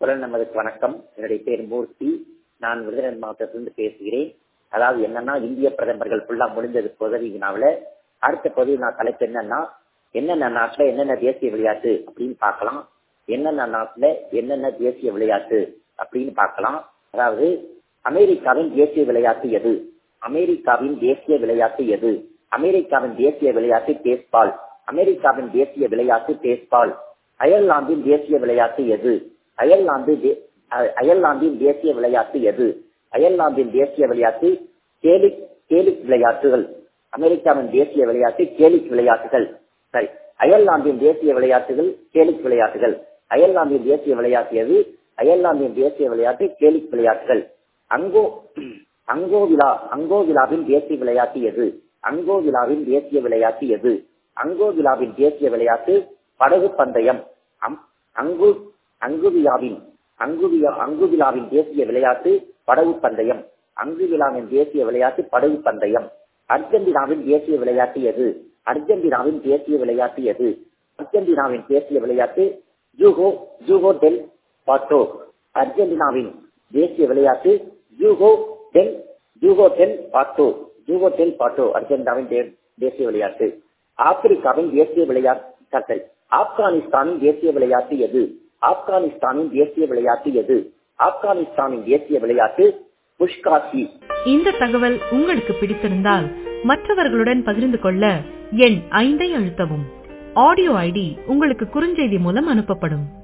குரல் நமதுக்கு வணக்கம் என்னுடைய பேர் மூர்த்தி நான் விருதுநகர் மாவட்டத்திலிருந்து பேசுகிறேன் அதாவது என்னன்னா இந்திய பிரதமர்கள் ஃபுல்லா முடிஞ்சது பதவி வினாவில் அடுத்த பதவி நான் தலைப்பு என்னன்னா என்னென்ன நாட்டுல என்னென்ன தேசிய விளையாட்டு அப்படின்னு பார்க்கலாம் என்னென்ன நாட்டுல என்னென்ன தேசிய விளையாட்டு அப்படின்னு பார்க்கலாம் அதாவது அமெரிக்காவின் தேசிய விளையாட்டு எது அமெரிக்காவின் தேசிய விளையாட்டு எது அமெரிக்காவின் தேசிய விளையாட்டு பேஸ்பால் அமெரிக்காவின் தேசிய விளையாட்டு பேஸ்பால் அயர்லாந்தின் தேசிய விளையாட்டு எது அயர்லாந்து அயர்லாந்தின் தேசிய விளையாட்டு எது அயர்லாந்தின் தேசிய விளையாட்டு கேலிக் கேலிக் விளையாட்டுகள் அமெரிக்காவின் தேசிய விளையாட்டு கேலிக் விளையாட்டுகள் சரி அயர்லாந்தின் தேசிய விளையாட்டுகள் கேலிக் விளையாட்டுகள் அயர்லாந்தின் தேசிய விளையாட்டு எது அயர்லாந்தின் தேசிய விளையாட்டு கேலிக் விளையாட்டுகள் அங்கோ அங்கோவிலா அங்கோவிலாவின் தேசிய விளையாட்டு எது அங்கோவிலாவின் தேசிய விளையாட்டு எது அங்கோவிலாவின் தேசிய விளையாட்டு படகு பந்தயம் அங்கு அங்குவியாவின் அங்குவியா அங்குவிலாவின் தேசிய விளையாட்டு படகு பந்தயம் அங்குவிலாவின் தேசிய விளையாட்டு படகு பந்தயம் அர்ஜென்டினாவின் தேசிய விளையாட்டு எது அர்ஜென்டினாவின் தேசிய விளையாட்டு எது அர்ஜென்டினாவின் தேசிய விளையாட்டு ஜூகோ ஜூகோ டெல் பாட்டோ அர்ஜென்டினாவின் தேசிய விளையாட்டு ஜூகோ டெல் ஜூகோ டெல் பாட்டோ ஜூகோ டெல் பாட்டோ அர்ஜென்டினாவின் தேசிய விளையாட்டு ஆப்பிரிக்காவின் தேசிய விளையாட்டு ஆப்கானிஸ்தானின் தேசிய விளையாட்டு எது ஆப்கானிஸ்தானின் தேசிய விளையாட்டு எது ஆப்கானிஸ்தானின் தேசிய விளையாட்டு புஷ்காசி இந்த தகவல் உங்களுக்கு பிடித்திருந்தால் மற்றவர்களுடன் பகிர்ந்து கொள்ள எண் ஐந்தை அழுத்தவும் ஆடியோ ஐடி உங்களுக்கு குறுஞ்செய்தி மூலம் அனுப்பப்படும்